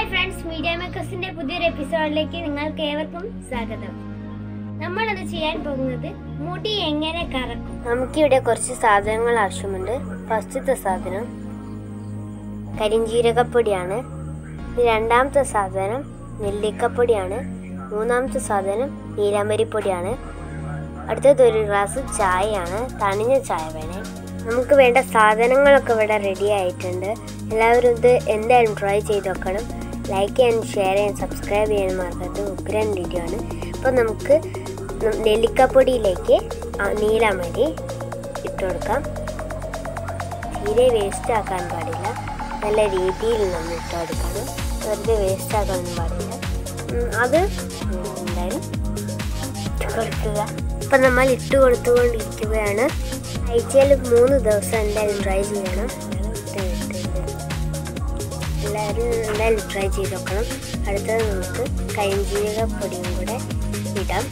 Hi friends media മേക്കേഴ്സിന്റെ പുതിയൊരു എപ്പിസോഡിലേക്ക് നിങ്ങൾക്ക് ഏവർക്കും സ്വാഗതം നമ്മൾ അത് ചെയ്യാൻ പോകുന്നത് മുടി എങ്ങനെ കറക്കും നമുക്കിവിടെ കുറച്ച് സാധനങ്ങൾ ആവശ്യമുണ്ട് ഫസ്റ്റത്തെ സാധനം കരിഞ്ജീരകപ്പൊടിയാണ് രണ്ടാമത്തെ സാധനം നെല്ലിക്കപ്പൊടിയാണ് മൂന്നാമത്തെ സാധനം നീലാമ്പരിപ്പൊടിയാണ് അടുത്തത് ഒരു ഗ്ലാസ് ചായയാണ് തണിഞ്ഞ ചായ വേണേ നമുക്ക് വേണ്ട സാധനങ്ങളൊക്കെ ഇവിടെ റെഡി ആയിട്ടുണ്ട് എല്ലാവരും ഇത് എന്തായാലും ട്രൈ ചെയ്ത് നോക്കണം ലൈക്ക് ചെയ്യാൻ ഷെയർ ചെയ്യാൻ സബ്സ്ക്രൈബ് ചെയ്യാൻ മറക്കരുത് ഉഗ്രൻ വീഡിയോ ആണ് അപ്പോൾ നമുക്ക് ന- നെല്ലിക്കപ്പൊടിയിലേക്ക് ആ നീലാമരി ഇട്ട് കൊടുക്കാം തീരെ വേസ്റ്റ് ആക്കാൻ പാടില്ല നല്ല രീതിയിൽ നമ്മൾ ഇട്ട് കൊടുക്കണം വെറുതെ വേസ്റ്റ് ആക്കാനൊന്നും പാടില്ല ഉം, അത് എന്തായാലും ഇട്ട് കൊടുക്കുക ഇപ്പം നമ്മൾ ഇട്ട് കൊടുത്തുകൊണ്ടിരിക്കുകയാണ് ആഴ്ചയിൽ മൂന്ന് ദിവസം എന്തായാലും ട്രൈ ചെയ്യണം ഇട്ട് ഇട്ട് ഇട്ട്. എല്ലാവരും എന്തായാലും ട്രൈ ചെയ്ത് നോക്കണം അടുത്തത് നമുക്ക് കരിഞ്ജീരകപ്പൊടിയും കൂടെ ഇടാം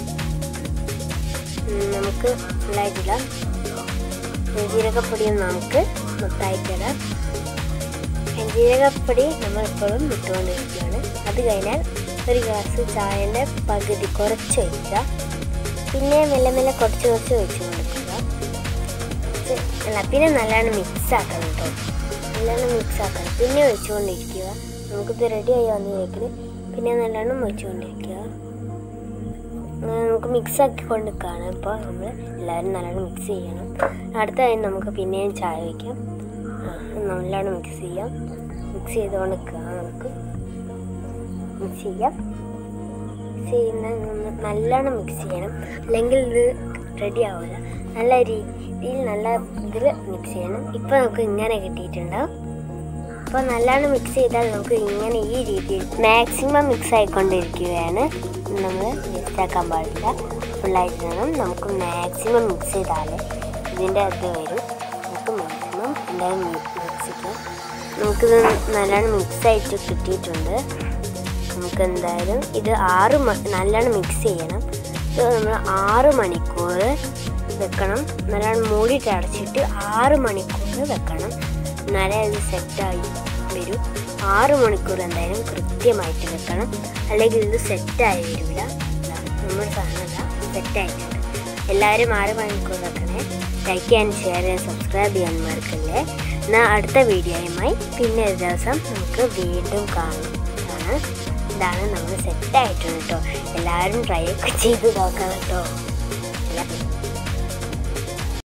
ഉം, നമുക്ക് ഫുള്ളായിട്ടിടാം ജീരകപ്പൊടിയും നമുക്ക് മൊത്തമായിട്ടിടാം ജീരകപ്പൊടി നമ്മൾ ഇപ്പോഴും ഇട്ടുകൊണ്ടിരിക്കുകയാണ് അത് കഴിഞ്ഞാൽ ഒരു ഗ്ലാസ് ചായൻ്റെ പകുതി കുറച്ച് ഒഴിക്കുക പിന്നെ മെല്ലെ മെല്ലെ കുറച്ച് കുറച്ച് ഒഴിച്ച് കൊടുക്കുക ഇത് അല്ല പിന്നെ നല്ലോണം മിക്സ് ആക്കണം കേട്ടോ നല്ലോണം മിക്സ് ആക്കണം പിന്നെ ഒഴിച്ചുകൊണ്ടിരിക്കുക നമുക്കിത് റെഡി ആയി വന്നിരിക്കുന്നത് പിന്നെ നല്ലോണം ഒഴിച്ചുകൊണ്ടിരിക്കുക അങ്ങനെ നമുക്ക് മിക്സ് ആക്കി കൊണ്ടിരിക്കുകയാണ് ഇപ്പോൾ നമ്മൾ എല്ലാവരും നല്ലോണം മിക്സ് ചെയ്യണം അടുത്തതായി നമുക്ക് പിന്നെയും ചായ വയ്ക്കാം ആ, നല്ലോണം മിക്സ് ചെയ്യാം മിക്സ് ചെയ്തുകൊണ്ട് നിൽക്കുക നമുക്ക് മിക്സ് ചെയ്യാം മിക്സ് ചെയ്യുന്ന നമ്മൾ നല്ലോണം മിക്സ് ചെയ്യണം അല്ലെങ്കിൽ ഇത് റെഡി ആവില്ല നല്ല രീതിയിൽ നല്ല ഇതിൽ മിക്സ് ചെയ്യണം ഇപ്പോൾ നമുക്ക് ഇങ്ങനെ കിട്ടിയിട്ടുണ്ടാവും അപ്പോൾ നല്ലോണം മിക്സ് ചെയ്താൽ നമുക്ക് ഇങ്ങനെ ഈ രീതിയിൽ മാക്സിമം മിക്സ് ആയിക്കൊണ്ടിരിക്കുകയാണ് നമ്മൾ വേസ്റ്റ് ആക്കാൻ പാടില്ല ഫുള്ളായിട്ട് വേണം നമുക്ക് മാക്സിമം മിക്സ് ചെയ്താലേ ഇതിൻ്റെ അത് വരും നമുക്ക് മാക്സിമം എന്തായാലും മിക്സ് ചെയ്യാം നമുക്കിത് നല്ലോണം മിക്സ് ആയിട്ട് കിട്ടിയിട്ടുണ്ട് നമുക്ക് എന്തായാലും ഇത് ആറ് മ നല്ലോണം മിക്സ് ചെയ്യണം ഇത് നമ്മൾ ആറ് മണിക്കൂർ വെക്കണം നല്ലോണം മൂടിയിട്ട് അടച്ചിട്ട് ആറ് മണിക്കൂർ വെക്കണം എന്നാലേ അത് സെറ്റായി വരും ആറ് മണിക്കൂർ എന്തായാലും കൃത്യമായിട്ട് വെക്കണം അല്ലെങ്കിൽ ഇത് സെറ്റായി വരില്ല നമ്മുടെ സാധനം സെറ്റായിട്ടുണ്ട് എല്ലാവരും ആറ് മണിക്കൂർ വെക്കണേ ലൈക്ക് ചെയ്യാൻ ഷെയർ ചെയ്യാൻ സബ്സ്ക്രൈബ് ചെയ്യാൻ മറക്കല്ലേ എന്നാൽ അടുത്ത വീഡിയോയുമായി പിന്നെ ഒരു ദിവസം നമുക്ക് വീണ്ടും കാണാം ഇതാണ് നമ്മൾ സെറ്റായിട്ടുണ്ട് കേട്ടോ എല്ലാവരും ട്രൈ ഒക്കെ ചെയ്ത് നോക്കണം കേട്ടോ